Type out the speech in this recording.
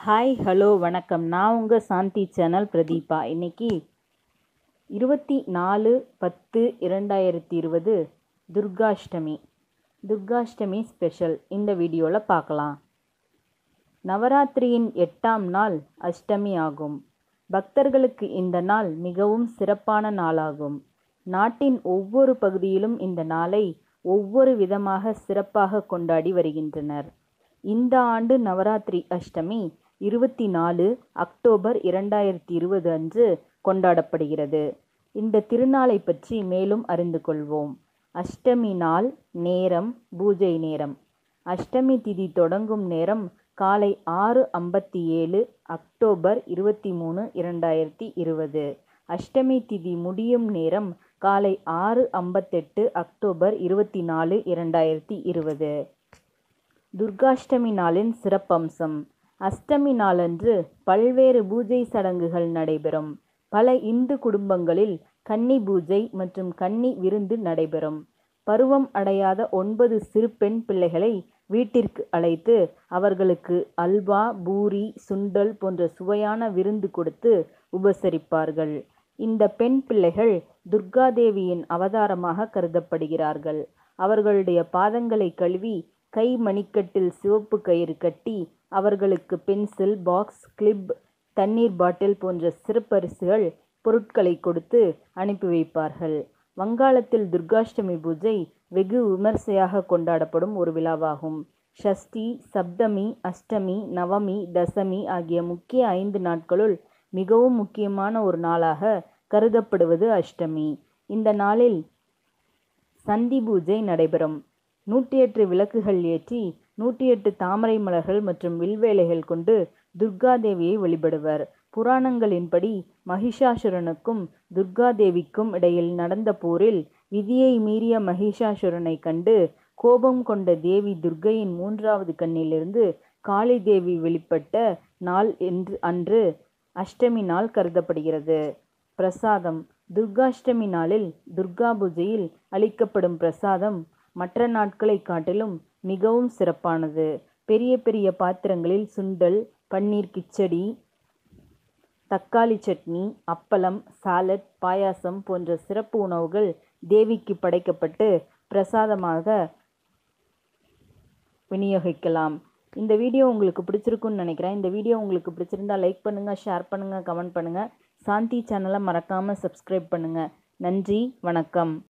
hi hello வணக்கம் நான் உங்கள் சாந்தி சேனல் பிரதீபா இன்னைக்கு இருபத்தி நாலு பத்து இரண்டாயிரத்தி இருபது துர்காஷ்டமி துர்காஷ்டமி ஸ்பெஷல் இந்த வீடியோவில் பார்க்கலாம் நவராத்திரியின் எட்டாம் நாள் அஷ்டமி ஆகும் பக்தர்களுக்கு இந்த நாள் மிகவும் சிறப்பான நாளாகும் நாட்டின் ஒவ்வொரு பகுதியிலும் இந்த நாளை ஒவ்வொரு விதமாக சிறப்பாக கொண்டாடி வருகின்றனர் இந்த ஆண்டு நவராத்திரி அஷ்டமி இருபத்தி நாலு அக்டோபர் இரண்டாயிரத்தி இருபது அன்று கொண்டாடப்படுகிறது இந்த திருநாளை பற்றி மேலும் அறிந்து கொள்வோம் அஷ்டமி நாள் நேரம் பூஜை நேரம் அஷ்டமி திதி தொடங்கும் நேரம் காலை ஆறு ஐம்பத்தி ஏழு அக்டோபர் இருபத்தி மூணு இரண்டாயிரத்தி இருபது அஷ்டமி திதி முடியும் நேரம் காலை ஆறு ஐம்பத்தெட்டு அக்டோபர் இருபத்தி நாலு இரண்டாயிரத்தி இருபது துர்காஷ்டமி நாளின் சிறப்பம்சம் அஷ்டமி நாளன்று பல்வேறு பூஜை சடங்குகள் நடைபெறும் பல இந்து குடும்பங்களில் கன்னி பூஜை மற்றும் கன்னி விருந்து நடைபெறும் பருவம் அடையாத ஒன்பது சிறு பெண் பிள்ளைகளை வீட்டிற்கு அழைத்து அவர்களுக்கு அல்வா பூரி சுண்டல் போன்ற சுவையான விருந்து கொடுத்து உபசரிப்பார்கள் இந்த பெண் பிள்ளைகள் துர்காதேவியின் அவதாரமாக கருதப்படுகிறார்கள் அவர்களுடைய பாதங்களை கழுவி கை மணிக்கட்டில் சிவப்பு கயிறு கட்டி அவர்களுக்கு பென்சில் பாக்ஸ் கிளிப் தண்ணீர் பாட்டில் போன்ற சிறப்பரிசுகள் பொருட்களை கொடுத்து அனுப்பி வைப்பார்கள் வங்காளத்தில் துர்காஷ்டமி பூஜை வெகு விமர்சையாக கொண்டாடப்படும் ஒரு விழாவாகும் ஷஷ்டி சப்தமி அஷ்டமி நவமி தசமி ஆகிய முக்கிய ஐந்து நாட்களுள் மிகவும் முக்கியமான ஒரு நாளாக கருதப்படுவது அஷ்டமி இந்த நாளில் சந்தி பூஜை நடைபெறும் நூற்றி எட்டு விளக்குகள் ஏற்றி நூற்றி எட்டு தாமரை மலர்கள் மற்றும் வில்வேலைகள் கொண்டு துர்காதேவியை வழிபடுவர் புராணங்களின்படி மகிஷாசுரனுக்கும் துர்காதேவிக்கும் இடையில் நடந்த போரில் விதியை மீறிய மகிஷாசுரனை கண்டு கோபம் கொண்ட தேவி துர்கையின் மூன்றாவது கண்ணிலிருந்து காளி தேவி வெளிப்பட்ட நாள் என்று அன்று அஷ்டமி நாள் கருதப்படுகிறது பிரசாதம் துர்காஷ்டமி நாளில் துர்கா பூஜையில் அளிக்கப்படும் பிரசாதம் மற்ற நாட்களை காட்டிலும் மிகவும் சிறப்பானது பெரிய பெரிய பாத்திரங்களில் சுண்டல் பன்னீர் கிச்சடி தக்காளி சட்னி அப்பளம் சாலட் பாயாசம் போன்ற சிறப்பு உணவுகள் தேவிக்கு படைக்கப்பட்டு பிரசாதமாக விநியோகிக்கலாம் இந்த வீடியோ உங்களுக்கு பிடிச்சிருக்குன்னு நினைக்கிறேன் இந்த வீடியோ உங்களுக்கு பிடிச்சிருந்தா லைக் பண்ணுங்கள் ஷேர் பண்ணுங்கள் கமெண்ட் பண்ணுங்கள் சாந்தி சேனலை மறக்காமல் சப்ஸ்கிரைப் பண்ணுங்கள் நன்றி வணக்கம்